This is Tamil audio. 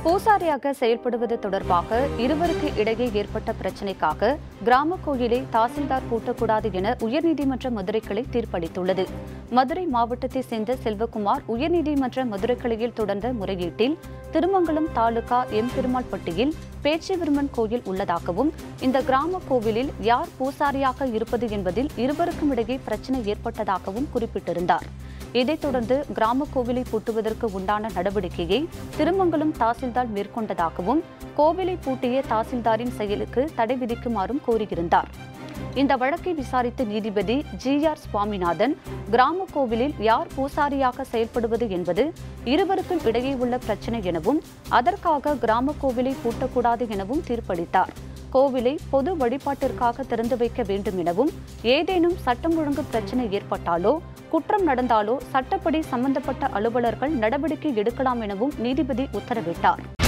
பூசாரியாக செயல்படுவது தொடர்பாக இருவருக்கு இடையே ஏற்பட்ட பிரச்சினைக்காக கிராம கோயிலை தாசில்தார் பூட்டக்கூடாது என உயர்நீதிமன்ற மதுரை கிளை தீர்ப்பளித்துள்ளது மதுரை மாவட்டத்தைச் சேர்ந்த செல்வகுமார் உயர்நீதிமன்ற மதுரை கிளையில் தொடர்ந்த முறையீட்டில் திருமங்கலம் தாலுகா எம் பெருமாள்பட்டியில் பேச்சிவிருமன் கோயில் உள்ளதாகவும் இந்த கிராம கோவிலில் யார் பூசாரியாக இருப்பது என்பதில் இருவருக்கும் இடையே பிரச்சினை ஏற்பட்டதாகவும் குறிப்பிட்டிருந்தார் இதைத் தொடர்ந்து கிராம கோவிலை பூட்டுவதற்கு உண்டான நடவடிக்கையை திருமங்கலம் தாசில்தார் மேற்கொண்டதாகவும் கோவிலை பூட்டிய தாசில்தாரின் செயலுக்கு தடை விதிக்குமாறும் கோரியிருந்தார் இந்த வழக்கை விசாரித்த நீதிபதி ஜி ஆர் சுவாமிநாதன் கிராம கோவிலில் யார் பூசாரியாக செயல்படுவது என்பது இருவருக்கும் இடையே உள்ள பிரச்சினை எனவும் அதற்காக கிராம கோவிலை பூட்டக்கூடாது எனவும் தீர்ப்பளித்தார் கோவிலை பொது வழிபாட்டிற்காக திறந்து வைக்க வேண்டும் எனவும் ஏதேனும் சட்டம் ஒழுங்கு பிரச்சினை ஏற்பட்டாலோ குற்றம் நடந்தாலோ சட்டப்படி சம்பந்தப்பட்ட அலுவலர்கள் நடவடிக்கை எடுக்கலாம் எனவும் நீதிபதி உத்தரவிட்டார்